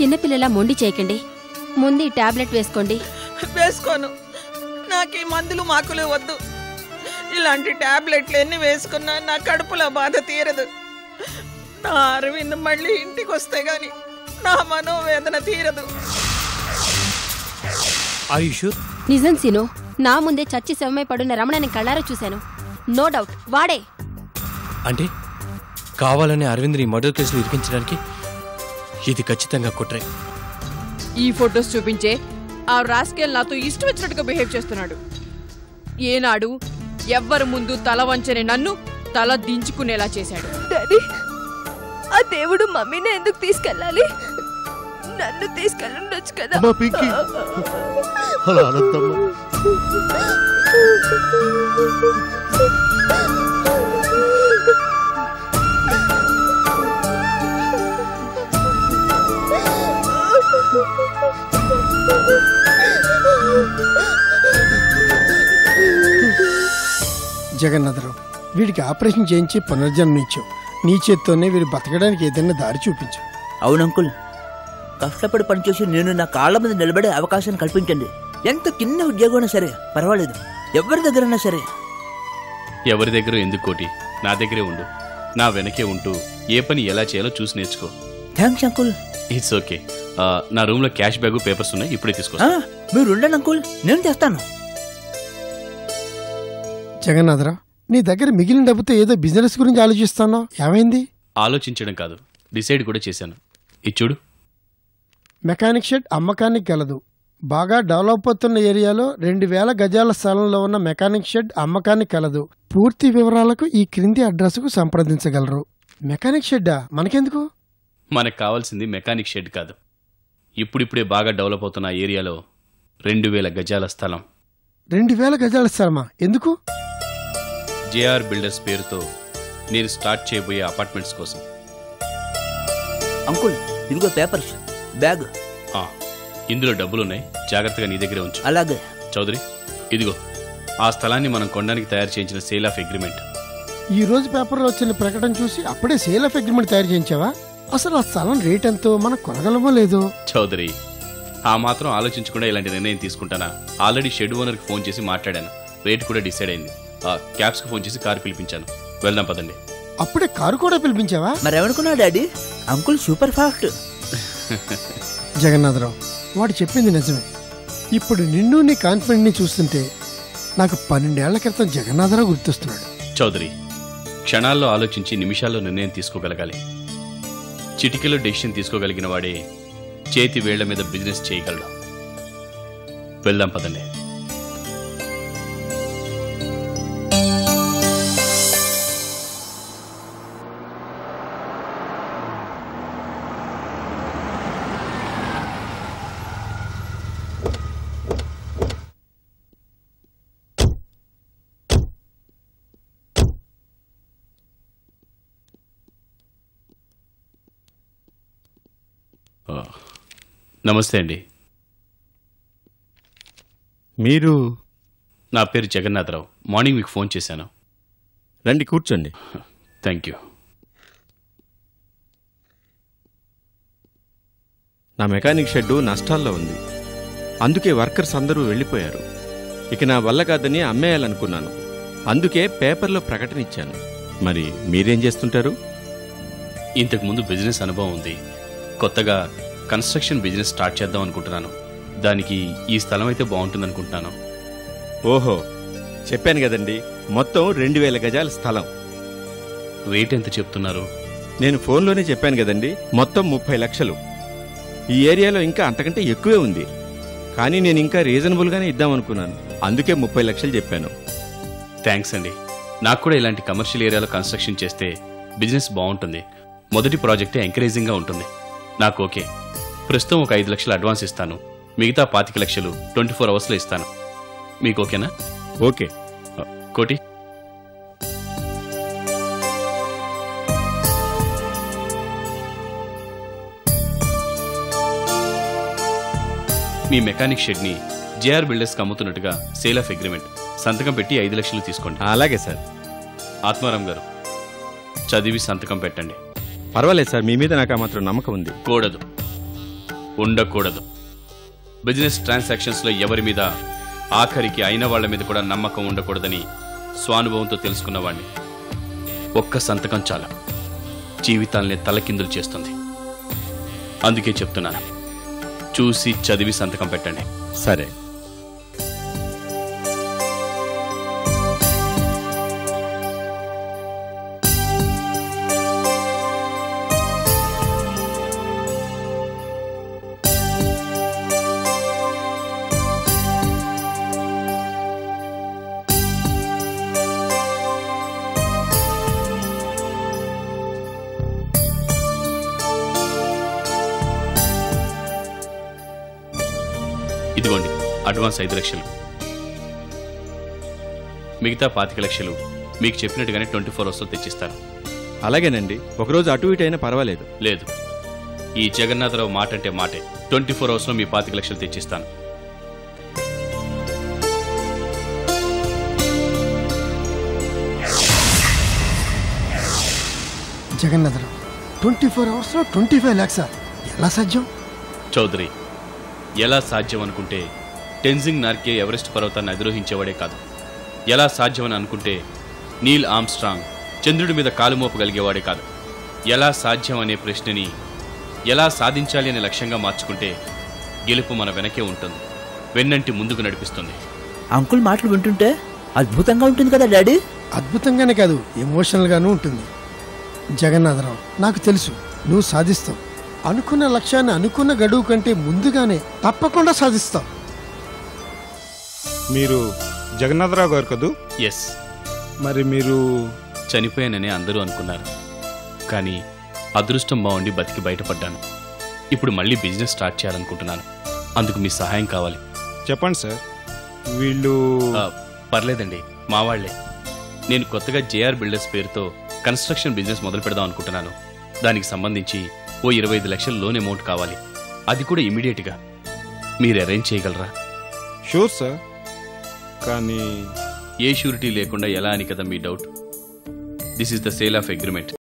చిన్నపిల్లలా మొండి చేయకండి ముందు ఈ టాబ్లెట్ వేసుకోండి వేసుకోను నాకు ఈ మందులు మాకులు వద్దు ఇలాంటి టాబ్లెట్లు ఎన్ని వేసుకున్నా నా కడుపులో బాధ తీరదు నా అరవింద్ మళ్ళీ ఇంటికి వస్తే గాని నా మనోవేదన తీరదు ఆయుషూర్ నిజం సీను నా ముందే చచ్చి శవమై పడున్న రమణని కళ్ళారా చూశాను నో డౌట్ వాడే అంటే కావాలని అరవింద్ని మర్డర్ కేసులో ఇరికించడానికి ఇది ఖచ్చితంగా కుట్రే ఈ ఫొటోస్ చూపించే ఆ రాస్కెల్ నాతో ఇష్టం వచ్చినట్టుగా బిహేవ్ చేస్తున్నాడు ఏనాడు ఎవ్వరు ముందు తల వంచని నన్ను తల దించుకునేలా చేశాడు డాడీ ఆ దేవుడు మమ్మీని ఎందుకు తీసుకెళ్ళాలి నన్ను తీసుకెళ్ళండొచ్చు కదా అమ్మా పింకీ అలా అనద్దమ్మా జగన్నాథరావు వీడికి ఆపరేషన్ చేయించి పునర్జన్మించావు నీ చేత్తోనే వీడు బతకడానికి ఏదైనా దారి చూపించు అవును అంకుల్ కష్టపడి పనిచేసి నేను నా కాళ్ళ మీద నిలబడే అవకాశం కల్పించండి ఎంత చిన్న ఉద్యోగం సరే పర్వాలేదు ఎవరి దగ్గరైనా సరే ఎవరి దగ్గర ఎందుకు కోటి నా దగ్గరే ఉండు నా వెనకే ఉంటూ ఏ పని ఎలా చేయాలో చూసి నేర్చుకో థ్యాంక్స్ అంకుల్ ఇట్స్ ఓకే నా రూమ్ లో క్యాష్ బ్యాగ్ పేపర్స్ ఉన్నాయి ఇప్పుడే తీసుకో ఆ, మీరు ఉండండి అంకుల్ నేను తెస్తాను జగన్నాథరావు నీ దగ్గర మిగిలిన డబ్బుతో ఏదో బిజినెస్ గురించి ఆలోచిస్తున్నావు ఏమైంది ఆలోచించడం కాదు డిసైడ్ కూడా చేశాను ఇది చూడు మెకానిక్ షెడ్ అమ్మకానికి గలదు బాగా డెవలప్ అవుతున్న ఏరియాలో రెండు వేల గజాల స్థలంలో ఉన్న మెకానిక్ షెడ్ అమ్మకానికి కలదు పూర్తి వివరాలకు ఈ క్రింది అడ్రస్కు సంప్రదించగలరు మెకానిక్ షెడ్డా మనకెందుకు మనకు కావాల్సింది మెకానిక్ షెడ్ కాదు ఇప్పుడిప్పుడే బాగా డెవలప్ అవుతున్న ఆ ఏరియాలో రెండు వేల గజాల స్థలం రెండు వేల గజాల స్థలమా ఎందుకు జేఆర్ బిల్డర్స్ పేరుతో నేను స్టార్ట్ చేయబోయే అపార్ట్మెంట్స్ కోసం అంకుల్ ఇదిగో పేపర్స్ బ్యాగ్ ఆ, ఇందులో డబ్బులున్నాయి జాగ్రత్తగా నీ దగ్గరే ఉంచు అలాగే చౌదరి ఇదిగో ఆ స్థలాన్ని మనం కొనడానికి తయారు చేయించిన సేల్ ఆఫ్ అగ్రిమెంట్ ఈ రోజు పేపర్లో వచ్చిన ప్రకటన చూసి అప్పుడే సేల్ ఆఫ్ అగ్రిమెంట్ తయారు చేయించావా అసలు ఆ స్థలం రేట్ ఎంతో మనం కొనగలమో లేదో చౌదరి ఆ మాత్రం ఆలోచించకుండా ఇలాంటి నిర్ణయం తీసుకుంటానా ఆల్రెడీ షెడ్ ఓనర్కి ఫోన్ చేసి మాట్లాడాను రేట్ కూడా డిసైడ్ అయింది ఆ క్యాబ్స్కి ఫోన్ చేసి కారు పిలిపించాను వెళ్దాం పదండి అప్పుడే కారు కూడా పిలిపించావా మరేమనుకున్నావు daddy uncle super fast Jagannatharao వాడు చెప్పింది నిజమే ఇప్పుడు నిన్ను నీ కాన్ఫిడెంట్ ని చూస్తుంటే నాకు పన్నెండేళ్ల క్రితం జగన్నాథరావు గుర్తొస్తున్నాడు చౌదరి క్షణాల్లో ఆలోచించి నిమిషాల్లో నిర్ణయం తీసుకోగలగాలి చిటికెలో డెసిషన్ తీసుకోగలిగిన వాడే చేతి వేళ్ల మీద బిజినెస్ చేయగలడు వెళ్దాం పదండి ఆ, నమస్తే అండి మీరు నా పేరు జగన్నాథరావు మార్నింగ్ మీకు ఫోన్ చేశాను రండి కూర్చోండి థ్యాంక్ యూ నా మెకానిక్ షెడ్ నష్టాల్లో ఉంది అందుకే వర్కర్స్ అందరూ వెళ్ళిపోయారు ఇక నా వల్ల కాదని అమ్మేయాలనుకున్నాను అందుకే పేపర్లో ప్రకటన ఇచ్చాను మరి మీరేం చేస్తుంటారు ఇంతకు ముందు బిజినెస్ అనుభవం ఉంది కొత్తగా కన్స్ట్రక్షన్ బిజినెస్ స్టార్ట్ చేద్దాం అనుకుంటున్నాను దానికి ఈ స్థలం అయితే బాగుంటుంది అనుకుంటున్నాను ఓహో చెప్పాను కదండి మొత్తం రెండు వేల గజాల స్థలం రేట్ ఎంత చెప్తున్నారు నేను ఫోన్లోనే చెప్పాను కదండి మొత్తం ముప్పై లక్షలు ఈ ఏరియాలో ఇంకా అంతకంటే ఎక్కువే ఉంది కానీ నేను ఇంకా రీజనబుల్గానే ఇద్దామనుకున్నాను అందుకే ముప్పై లక్షలు చెప్పాను థ్యాంక్స్ అండి నాకు కూడా ఇలాంటి కమర్షియల్ ఏరియాలో కన్స్ట్రక్షన్ చేస్తే బిజినెస్ బాగుంటుంది మొదటి ప్రాజెక్టే ఎంకరేజింగ్గా ఉంటుంది నాకు ఓకే ప్రస్తుతం ఒక ఐదు లక్షలు అడ్వాన్స్ ఇస్తాను మిగతా పాతిక లక్షలు ట్వంటీ ఫోర్ అవర్స్లో ఇస్తాను మీకు ఓకేనా ఓకే కోటి మీ మెకానిక్ షెడ్ని జేఆర్ బిల్డర్స్కి అమ్ముతున్నట్టుగా సేల్ ఆఫ్ అగ్రిమెంట్ సంతకం పెట్టి ఐదు లక్షలు తీసుకోండి అలాగే సార్ ఆత్మారాం గారు చదివి సంతకం పెట్టండి పర్వాలేదు సార్ మీ మీద నాకు ఆ మాత్రం నమ్మకం ఉంది కూడదు ఉండకూడదు బిజినెస్ ట్రాన్సాక్షన్స్లో ఎవరి మీద ఆఖరికి అయిన వాళ్ళ మీద కూడా నమ్మకం ఉండకూడదని స్వానుభవంతో తెలుసుకున్నవాణ్ణి ఒక్క సంతకం చాలా జీవితాల్ని తలకిందులు చేస్తుంది అందుకే చెప్తున్నాను చూసి చదివి సంతకం పెట్టండి సరే ఇదిగోండి అడ్వాన్స్ ఐదు లక్షలు మిగతా పాతిక లక్షలు మీకు చెప్పినట్టుగానే ట్వంటీ ఫోర్ అవర్స్లో తెచ్చిస్తాను అలాగేనండి ఒకరోజు అటు ఇటు అయినా పర్వాలేదు లేదు ఈ జగన్నాథరావు మాట అంటే మాటే ట్వంటీ ఫోర్ అవర్స్లో మీ పాతిక లక్షలు తెచ్చిస్తాను జగన్నాథరావు ట్వంటీ ఫోర్ అవర్స్లో ట్వంటీ ఫైవ్ ల్యాక్సా ఎలా సాధ్యం చౌదరి ఎలా సాధ్యం అనుకుంటే టెన్జింగ్ నార్కే ఎవరెస్ట్ పర్వతాన్ని అధిరోహించేవాడే కాదు ఎలా సాధ్యం అని అనుకుంటే నీల్ ఆమ్స్ట్రాంగ్ చంద్రుడి మీద కాలు మోపగలిగేవాడే కాదు ఎలా సాధ్యం అనే ప్రశ్నని ఎలా సాధించాలి అనే లక్ష్యంగా మార్చుకుంటే గెలుపు మన వెనకే ఉంటుంది వెన్నంటి ముందుకు నడిపిస్తుంది అంకుల్ మాటలు వింటుంటే అద్భుతంగా ఉంటుంది కదా డాడీ అద్భుతంగానే కాదు ఎమోషనల్గానూ ఉంటుంది జగన్నాథరావు నాకు తెలుసు నువ్వు సాధిస్తావు అనుకున్న లక్ష్యాన్ని అనుకున్న గడువు కంటే ముందుగానే తప్పకుండా సాధిస్తావు మీరు జగన్నాథరావు గారు కదూ ఎస్ మరి మీరు చనిపోయానని అందరూ అనుకున్నారు కానీ అదృష్టం బాగుండి బతికి బయటపడ్డాను ఇప్పుడు మళ్ళీ బిజినెస్ స్టార్ట్ చేయాలనుకుంటున్నాను అందుకు మీ సహాయం కావాలి చెప్పండి సార్ వీళ్ళు ఆ, పర్లేదండి మా వాళ్లే నేను కొత్తగా జేఆర్ బిల్డర్స్ పేరుతో కన్స్ట్రక్షన్ బిజినెస్ మొదలు పెడదాం అనుకుంటున్నాను దానికి సంబంధించి ఓ ఇరవై ఐదు లక్షల లోన్ అమౌంట్ కావాలి అది కూడా ఇమీడియట్గా మీరు అరేంజ్ చేయగలరా షూర్ సార్ కానీ ఏ షూరిటీ లేకుండా ఎలా అని కదా మీ doubt this is the sale of agreement